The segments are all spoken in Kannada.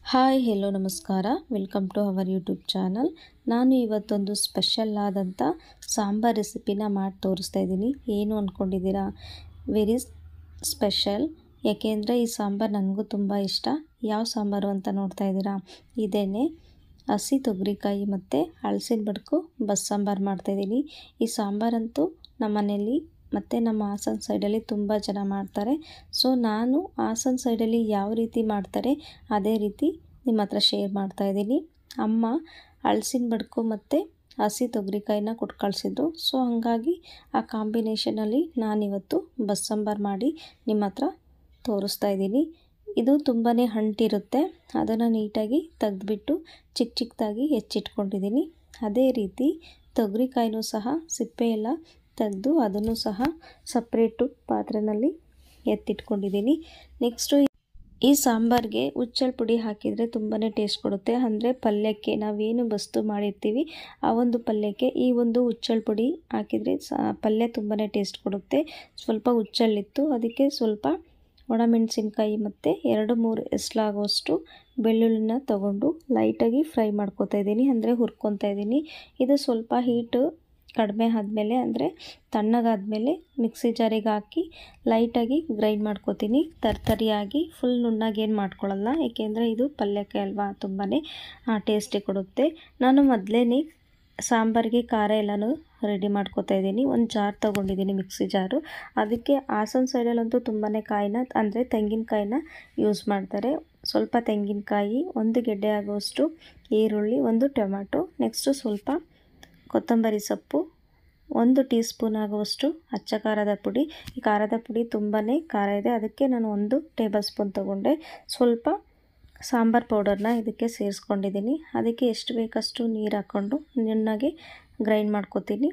ಹಾಯ್ ಹೆಲೋ ನಮಸ್ಕಾರ welcome to our YouTube channel ನಾನು ಇವತ್ತೊಂದು ಸ್ಪೆಷಲ್ ಆದಂಥ ಸಾಂಬಾರ್ ರೆಸಿಪಿನ ಮಾಡಿ ತೋರಿಸ್ತಾ ಇದ್ದೀನಿ ಏನು ಅಂದ್ಕೊಂಡಿದ್ದೀರಾ ವೆರಿ ಸ್ಪೆಷಲ್ ಯಾಕೆಂದರೆ ಈ ಸಾಂಬಾರು ನನಗೂ ತುಂಬ ಇಷ್ಟ ಯಾವ ಸಾಂಬಾರು ಅಂತ ನೋಡ್ತಾ ಇದ್ದೀರಾ ಇದೇನೆ ಹಸಿ ತೊಗರಿಕಾಯಿ ಮತ್ತು ಹಳಸಿನ ಬಡ್ಕು ಬಸ್ ಸಾಂಬಾರು ಮಾಡ್ತಾಯಿದ್ದೀನಿ ಈ ಸಾಂಬಾರಂತೂ ನಮ್ಮ ಮನೆಯಲ್ಲಿ ಮತ್ತು ನಮ್ಮ ಹಾಸನ ಸೈಡಲ್ಲಿ ತುಂಬ ಜನ ಮಾಡ್ತಾರೆ ಸೊ ನಾನು ಹಾಸನ ಸೈಡಲ್ಲಿ ಯಾವ ರೀತಿ ಮಾಡ್ತಾರೆ ಅದೇ ರೀತಿ ನಿಮ್ಮ ಹತ್ರ ಶೇರ್ ಮಾಡ್ತಾಯಿದ್ದೀನಿ ಅಮ್ಮ ಹಳಸಿನ ಬಡ್ಕು ಮತ್ತು ಹಸಿ ತೊಗರಿಕಾಯಿನ ಕೊಟ್ಟು ಕಳಿಸಿದ್ರು ಸೊ ಹಾಗಾಗಿ ಆ ಕಾಂಬಿನೇಷನಲ್ಲಿ ನಾನಿವತ್ತು ಬಸ್ ಸಾಂಬಾರು ಮಾಡಿ ನಿಮ್ಮ ಹತ್ರ ತೋರಿಸ್ತಾ ಇದ್ದೀನಿ ಇದು ತುಂಬಾ ಅಂಟಿರುತ್ತೆ ಅದನ್ನು ನೀಟಾಗಿ ತೆಗೆದ್ಬಿಟ್ಟು ಚಿಕ್ಕ ಚಿಕ್ಕದಾಗಿ ಹೆಚ್ಚಿಟ್ಕೊಂಡಿದ್ದೀನಿ ಅದೇ ರೀತಿ ತೊಗರಿಕಾಯಿನೂ ಸಹ ಸಿಪ್ಪೆ ಎಲ್ಲ ತೆಗೆದು ಅದನ್ನು ಸಹ ಸಪ್ರೇಟು ಪಾತ್ರೆಯಲ್ಲಿ ಎತ್ತಿಟ್ಕೊಂಡಿದ್ದೀನಿ ನೆಕ್ಸ್ಟು ಈ ಸಾಂಬಾರಿಗೆ ಹುಚ್ಚಳ ಪುಡಿ ಹಾಕಿದರೆ ತುಂಬಾ ಟೇಸ್ಟ್ ಕೊಡುತ್ತೆ ಅಂದರೆ ಪಲ್ಯಕ್ಕೆ ನಾವೇನು ಬಸ್ತು ಮಾಡಿರ್ತೀವಿ ಆ ಒಂದು ಪಲ್ಯಕ್ಕೆ ಈ ಒಂದು ಹುಚ್ಚಳ ಪುಡಿ ಹಾಕಿದರೆ ಸಾ ಪಲ್ಯ ತುಂಬಾ ಟೇಸ್ಟ್ ಕೊಡುತ್ತೆ ಸ್ವಲ್ಪ ಹುಚ್ಚಳ್ಳಿತ್ತು ಅದಕ್ಕೆ ಸ್ವಲ್ಪ ಒಣಮೆಣಸಿನ್ಕಾಯಿ ಮತ್ತು ಎರಡು ಮೂರು ಎಸ್ಲಾಗುವಷ್ಟು ಬೆಳ್ಳುಳ್ಳಿನ ತೊಗೊಂಡು ಲೈಟಾಗಿ ಫ್ರೈ ಮಾಡ್ಕೊತಾ ಇದ್ದೀನಿ ಅಂದರೆ ಹುರ್ಕೊತಾ ಇದ್ದೀನಿ ಇದು ಸ್ವಲ್ಪ ಹೀಟು ಕಡಿಮೆ ಆದಮೇಲೆ ಅಂದರೆ ತಣ್ಣಗಾದಮೇಲೆ ಮಿಕ್ಸಿ ಜಾರಿಗೆ ಹಾಕಿ ಲೈಟಾಗಿ ಗ್ರೈಂಡ್ ಮಾಡ್ಕೊತೀನಿ ತರ್ತರಿಯಾಗಿ ಫುಲ್ ನುಣ್ಣಗೆ ಏನು ಮಾಡ್ಕೊಳ್ಳಲ್ಲ ಏಕೆಂದರೆ ಇದು ಪಲ್ಯಕ್ಕೆ ಅಲ್ವಾ ತುಂಬಾ ಟೇಸ್ಟಿ ಕೊಡುತ್ತೆ ನಾನು ಮೊದಲೇ ಸಾಂಬಾರಿಗೆ ಖಾರ ಎಲ್ಲನೂ ರೆಡಿ ಮಾಡ್ಕೊತಾ ಇದ್ದೀನಿ ಒಂದು ಜಾರ್ ತೊಗೊಂಡಿದ್ದೀನಿ ಮಿಕ್ಸಿ ಜಾರು ಅದಕ್ಕೆ ಹಾಸನ ಸೈಡಲ್ಲಂತೂ ತುಂಬಾ ಕಾಯಿನ ಅಂದರೆ ತೆಂಗಿನಕಾಯಿನ ಯೂಸ್ ಮಾಡ್ತಾರೆ ಸ್ವಲ್ಪ ತೆಂಗಿನಕಾಯಿ ಒಂದು ಗೆಡ್ಡೆ ಆಗುವಷ್ಟು ಈರುಳ್ಳಿ ಒಂದು ಟೊಮ್ಯಾಟೊ ನೆಕ್ಸ್ಟು ಸ್ವಲ್ಪ ಕೊತ್ತಂಬರಿ ಸೊಪ್ಪು ಒಂದು ಟೀ ಸ್ಪೂನ್ ಆಗುವಷ್ಟು ಅಚ್ಚ ಖಾರದ ಪುಡಿ ಈ ಖಾರದ ಪುಡಿ ತುಂಬಾ ಖಾರ ಇದೆ ಅದಕ್ಕೆ ನಾನು ಒಂದು ಟೇಬಲ್ ಸ್ಪೂನ್ ತೊಗೊಂಡೆ ಸ್ವಲ್ಪ ಸಾಂಬಾರು ಪೌಡರ್ನ ಇದಕ್ಕೆ ಸೇರಿಸ್ಕೊಂಡಿದ್ದೀನಿ ಅದಕ್ಕೆ ಎಷ್ಟು ಬೇಕಷ್ಟು ನೀರು ಹಾಕ್ಕೊಂಡು ನುಣ್ಣಗೆ ಗ್ರೈಂಡ್ ಮಾಡ್ಕೊತೀನಿ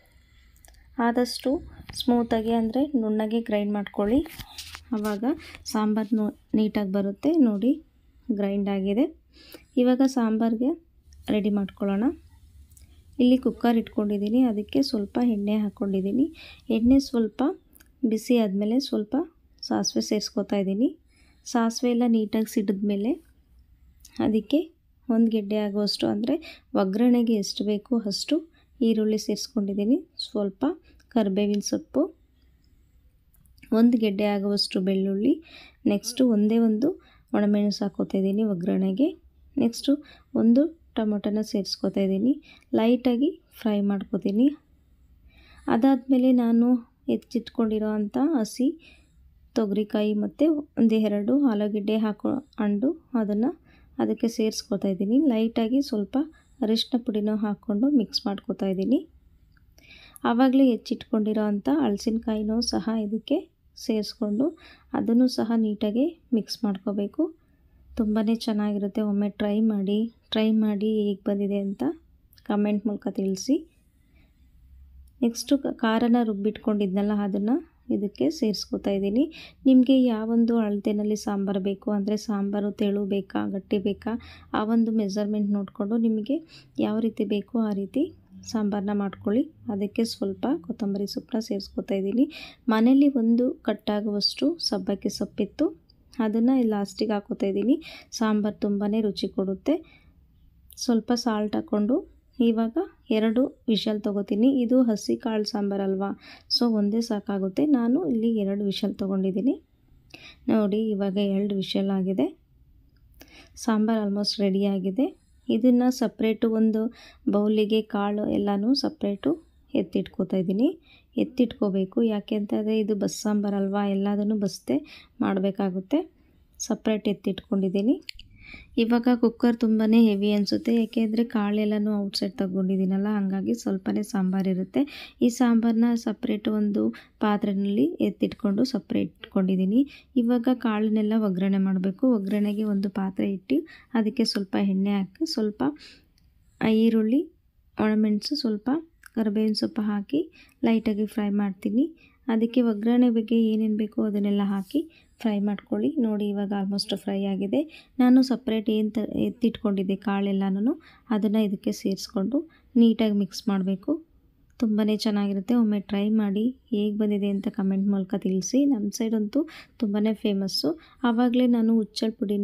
ಆದಷ್ಟು ಸ್ಮೂತಾಗಿ ಅಂದರೆ ನುಣ್ಣಗೆ ಗ್ರೈಂಡ್ ಮಾಡ್ಕೊಳ್ಳಿ ಆವಾಗ ಸಾಂಬಾರು ನೀಟಾಗಿ ಬರುತ್ತೆ ನೋಡಿ ಗ್ರೈಂಡ್ ಆಗಿದೆ ಇವಾಗ ಸಾಂಬಾರಿಗೆ ರೆಡಿ ಮಾಡ್ಕೊಳ್ಳೋಣ ಇಲ್ಲಿ ಕುಕ್ಕರ್ ಇಟ್ಕೊಂಡಿದ್ದೀನಿ ಅದಕ್ಕೆ ಸ್ವಲ್ಪ ಎಣ್ಣೆ ಹಾಕ್ಕೊಂಡಿದ್ದೀನಿ ಎಣ್ಣೆ ಸ್ವಲ್ಪ ಬಿಸಿ ಆದಮೇಲೆ ಸ್ವಲ್ಪ ಸಾಸಿವೆ ಸೇರಿಸ್ಕೊತಾ ಇದ್ದೀನಿ ಸಾಸಿವೆ ಎಲ್ಲ ನೀಟಾಗಿ ಸಿಡಿದ್ಮೇಲೆ ಅದಕ್ಕೆ ಒಂದು ಗೆಡ್ಡೆ ಆಗುವಷ್ಟು ಅಂದರೆ ಒಗ್ಗರಣೆಗೆ ಎಷ್ಟು ಬೇಕು ಅಷ್ಟು ಈರುಳ್ಳಿ ಸೇರಿಸ್ಕೊಂಡಿದ್ದೀನಿ ಸ್ವಲ್ಪ ಕರಿಬೇವಿನ ಸೊಪ್ಪು ಒಂದು ಗೆಡ್ಡೆ ಆಗುವಷ್ಟು ಬೆಳ್ಳುಳ್ಳಿ ನೆಕ್ಸ್ಟು ಒಂದೇ ಒಂದು ಒಣಮೆಣಸು ಹಾಕೋತಾ ಇದ್ದೀನಿ ಒಗ್ಗರಣೆಗೆ ನೆಕ್ಸ್ಟು ಒಂದು ಟೊಮೊಟೊನ ಸೇರಿಸ್ಕೊತಾ ಇದ್ದೀನಿ ಲೈಟಾಗಿ ಫ್ರೈ ಮಾಡ್ಕೊತೀನಿ ಅದಾದಮೇಲೆ ನಾನು ಹೆಚ್ಚಿಟ್ಕೊಂಡಿರೋ ಅಂಥ ಹಸಿ ತೊಗರಿಕಾಯಿ ಮತ್ತು ಒಂದು ಎರಡು ಆಲೂಗೆಡ್ಡೆ ಹಾಕೋ ಹಂಡು ಅದನ್ನು ಅದಕ್ಕೆ ಸೇರಿಸ್ಕೊತಾ ಇದ್ದೀನಿ ಲೈಟಾಗಿ ಸ್ವಲ್ಪ ಅರಿಶಿನ ಪುಡಿನೂ ಹಾಕ್ಕೊಂಡು ಮಿಕ್ಸ್ ಮಾಡ್ಕೊತಾ ಇದ್ದೀನಿ ಆವಾಗಲೇ ಹೆಚ್ಚಿಟ್ಕೊಂಡಿರೋ ಅಂಥ ಹಳಸಿನಕಾಯಿನೂ ಸಹ ಇದಕ್ಕೆ ಸೇರಿಸ್ಕೊಂಡು ಅದನ್ನು ಸಹ ನೀಟಾಗಿ ಮಿಕ್ಸ್ ಮಾಡ್ಕೋಬೇಕು ತುಂಬಾ ಚೆನ್ನಾಗಿರುತ್ತೆ ಒಮ್ಮೆ ಟ್ರೈ ಮಾಡಿ ಟ್ರೈ ಮಾಡಿ ಹೇಗೆ ಬಂದಿದೆ ಅಂತ ಕಮೆಂಟ್ ಮೂಲಕ ತಿಳಿಸಿ ನೆಕ್ಸ್ಟು ಖಾರನ ರುಬ್ಬಿಟ್ಕೊಂಡಿದ್ನಲ್ಲ ಅದನ್ನು ಇದಕ್ಕೆ ಸೇರಿಸ್ಕೊತಾ ಇದ್ದೀನಿ ನಿಮಗೆ ಯಾವೊಂದು ಅಳತೆನಲ್ಲಿ ಸಾಂಬಾರು ಬೇಕು ಅಂದರೆ ಸಾಂಬಾರು ತೆಳು ಬೇಕಾ ಗಟ್ಟಿ ಬೇಕಾ ಆ ಒಂದು ಮೆಜರ್ಮೆಂಟ್ ನೋಡಿಕೊಂಡು ನಿಮಗೆ ಯಾವ ರೀತಿ ಬೇಕೋ ಆ ರೀತಿ ಸಾಂಬಾರನ್ನ ಮಾಡ್ಕೊಳ್ಳಿ ಅದಕ್ಕೆ ಸ್ವಲ್ಪ ಕೊತ್ತಂಬರಿ ಸೊಪ್ಪನ್ನ ಸೇರಿಸ್ಕೊತಾ ಇದ್ದೀನಿ ಮನೇಲಿ ಒಂದು ಕಟ್ಟಾಗುವಷ್ಟು ಸಬ್ಬಕ್ಕಿ ಸೊಪ್ಪಿತ್ತು ಅದನ್ನು ಲಾಸ್ಟಿಗೆ ಹಾಕೋತಾ ಇದ್ದೀನಿ ಸಾಂಬಾರು ತುಂಬಾ ರುಚಿ ಕೊಡುತ್ತೆ ಸ್ವಲ್ಪ ಸಾಲ್ಟ್ ಹಾಕ್ಕೊಂಡು ಇವಾಗ ಎರಡು ವಿಷಲ್ ತೊಗೋತೀನಿ ಇದು ಹಸಿ ಕಾಳು ಸಾಂಬಾರು ಅಲ್ವಾ ಸೊ ಒಂದೇ ಸಾಕಾಗುತ್ತೆ ನಾನು ಇಲ್ಲಿ ಎರಡು ವಿಷಲ್ ತೊಗೊಂಡಿದ್ದೀನಿ ನೋಡಿ ಇವಾಗ ಎರಡು ವಿಷಲ್ ಆಗಿದೆ ಸಾಂಬಾರು ಆಲ್ಮೋಸ್ಟ್ ರೆಡಿಯಾಗಿದೆ ಇದನ್ನು ಸಪ್ರೇಟು ಒಂದು ಬೌಲಿಗೆ ಕಾಳು ಎಲ್ಲನೂ ಸಪ್ರೇಟು ಎತ್ತಿಟ್ಕೋತಾ ಇದ್ದೀನಿ ಎತ್ತಿಟ್ಕೋಬೇಕು ಯಾಕೆ ಅಂತಂದರೆ ಇದು ಬಸ್ ಸಾಂಬಾರಲ್ವಾ ಎಲ್ಲದನ್ನು ಬಸ್ತೆ ಮಾಡಬೇಕಾಗುತ್ತೆ ಸಪ್ರೇಟ್ ಎತ್ತಿಟ್ಕೊಂಡಿದ್ದೀನಿ ಇವಾಗ ಕುಕ್ಕರ್ ತುಂಬಾ ಹೆವಿ ಅನಿಸುತ್ತೆ ಯಾಕೆಂದರೆ ಕಾಳೆಲ್ಲನೂ ಔಟ್ಸೈಡ್ ತಗೊಂಡಿದ್ದೀನಲ್ಲ ಹಾಗಾಗಿ ಸ್ವಲ್ಪನೇ ಸಾಂಬಾರು ಇರುತ್ತೆ ಈ ಸಾಂಬಾರನ್ನ ಸಪ್ರೇಟ್ ಒಂದು ಪಾತ್ರೆಯಲ್ಲಿ ಎತ್ತಿಟ್ಕೊಂಡು ಸಪ್ರೇಟ್ ಇಟ್ಕೊಂಡಿದ್ದೀನಿ ಇವಾಗ ಕಾಳನ್ನೆಲ್ಲ ಒಗ್ಗರಣೆ ಮಾಡಬೇಕು ಒಗ್ಗರಣೆಗೆ ಒಂದು ಪಾತ್ರೆ ಇಟ್ಟು ಅದಕ್ಕೆ ಸ್ವಲ್ಪ ಎಣ್ಣೆ ಹಾಕಿ ಸ್ವಲ್ಪ ಈರುಳ್ಳಿ ಒಣಮೆಣಸು ಸ್ವಲ್ಪ ಕರಿಬೇವಿನ ಸೊಪ್ಪು ಹಾಕಿ ಲೈಟಾಗಿ ಫ್ರೈ ಮಾಡ್ತೀನಿ ಅದಕ್ಕೆ ಒಗ್ಗರಣೆ ಬಗ್ಗೆ ಏನೇನು ಬೇಕೋ ಅದನ್ನೆಲ್ಲ ಹಾಕಿ ಫ್ರೈ ಮಾಡ್ಕೊಳ್ಳಿ ನೋಡಿ ಇವಾಗ ಆಲ್ಮೋಸ್ಟ್ ಫ್ರೈ ಆಗಿದೆ ನಾನು ಸಪ್ರೇಟ್ ಏನು ತ ಎತ್ತಿಟ್ಕೊಂಡಿದ್ದೆ ಕಾಳೆಲ್ಲನೂ ಅದನ್ನು ಇದಕ್ಕೆ ಸೇರಿಸ್ಕೊಂಡು ನೀಟಾಗಿ ಮಿಕ್ಸ್ ಮಾಡಬೇಕು ತುಂಬಾ ಚೆನ್ನಾಗಿರುತ್ತೆ ಒಮ್ಮೆ ಟ್ರೈ ಮಾಡಿ ಹೇಗೆ ಬಂದಿದೆ ಅಂತ ಕಮೆಂಟ್ ಮೂಲಕ ತಿಳಿಸಿ ನಮ್ಮ ಸೈಡಂತೂ ತುಂಬಾ ಫೇಮಸ್ಸು ಆವಾಗಲೇ ನಾನು ಹುಚ್ಚಳ ಪುಡಿನ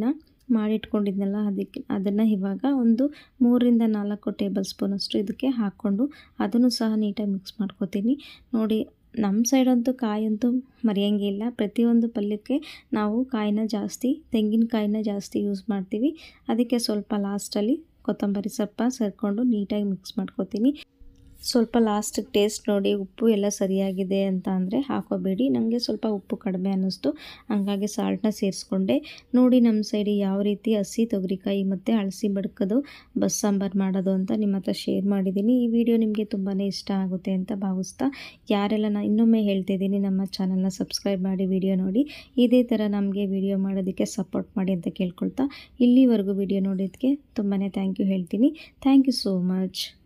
ಮಾಡಿಟ್ಕೊಂಡಿದ್ನಲ್ಲ ಅದಕ್ಕೆ ಅದನ್ನು ಇವಾಗ ಒಂದು ಮೂರರಿಂದ ನಾಲ್ಕು ಟೇಬಲ್ ಸ್ಪೂನಷ್ಟು ಇದಕ್ಕೆ ಹಾಕ್ಕೊಂಡು ಅದನ್ನು ಸಹ ನೀಟಾಗಿ ಮಿಕ್ಸ್ ಮಾಡ್ಕೊತೀನಿ ನೋಡಿ ನಮ್ಮ ಸೈಡಂತೂ ಕಾಯಂತೂ ಮರೆಯೋಂಗಿಲ್ಲ ಪ್ರತಿಯೊಂದು ಪಲ್ಯಕ್ಕೆ ನಾವು ಕಾಯಿನ ಜಾಸ್ತಿ ತೆಂಗಿನಕಾಯಿನ ಜಾಸ್ತಿ ಯೂಸ್ ಮಾಡ್ತೀವಿ ಅದಕ್ಕೆ ಸ್ವಲ್ಪ ಲಾಸ್ಟಲ್ಲಿ ಕೊತ್ತಂಬರಿ ಸೊಪ್ಪ ಸೇರಿಕೊಂಡು ನೀಟಾಗಿ ಮಿಕ್ಸ್ ಮಾಡ್ಕೊತೀನಿ ಸ್ವಲ್ಪ ಲಾಸ್ಟಿಗೆ ಟೇಸ್ಟ್ ನೋಡಿ ಉಪ್ಪು ಎಲ್ಲ ಸರಿಯಾಗಿದೆ ಅಂತ ಅಂದರೆ ಹಾಕೋಬೇಡಿ ನನಗೆ ಸ್ವಲ್ಪ ಉಪ್ಪು ಕಡಿಮೆ ಅನ್ನಿಸ್ತು ಹಂಗಾಗಿ ಸಾಲ್ಟನ್ನ ಸೇರಿಸ್ಕೊಂಡೆ ನೋಡಿ ನಮ್ಮ ಸೈಡಿ ಯಾವ ರೀತಿ ಹಸಿ ತೊಗರಿಕಾಯಿ ಮತ್ತು ಅಳಸಿ ಬಡ್ಕೋದು ಬಸ್ ಸಾಂಬಾರು ಮಾಡೋದು ಅಂತ ನಿಮ್ಮ ಹತ್ರ ಶೇರ್ ಮಾಡಿದ್ದೀನಿ ಈ ವಿಡಿಯೋ ನಿಮಗೆ ತುಂಬಾ ಇಷ್ಟ ಆಗುತ್ತೆ ಅಂತ ಭಾವಿಸ್ತಾ ಯಾರೆಲ್ಲ ನಾನು ಇನ್ನೊಮ್ಮೆ ಹೇಳ್ತಿದ್ದೀನಿ ನಮ್ಮ ಚಾನಲ್ನ ಸಬ್ಸ್ಕ್ರೈಬ್ ಮಾಡಿ ವಿಡಿಯೋ ನೋಡಿ ಇದೇ ಥರ ನಮಗೆ ವಿಡಿಯೋ ಮಾಡೋದಕ್ಕೆ ಸಪೋರ್ಟ್ ಮಾಡಿ ಅಂತ ಕೇಳ್ಕೊಳ್ತಾ ಇಲ್ಲಿವರೆಗೂ ವಿಡಿಯೋ ನೋಡೋದಕ್ಕೆ ತುಂಬಾ ಥ್ಯಾಂಕ್ ಯು ಹೇಳ್ತೀನಿ ಥ್ಯಾಂಕ್ ಯು ಸೋ ಮಚ್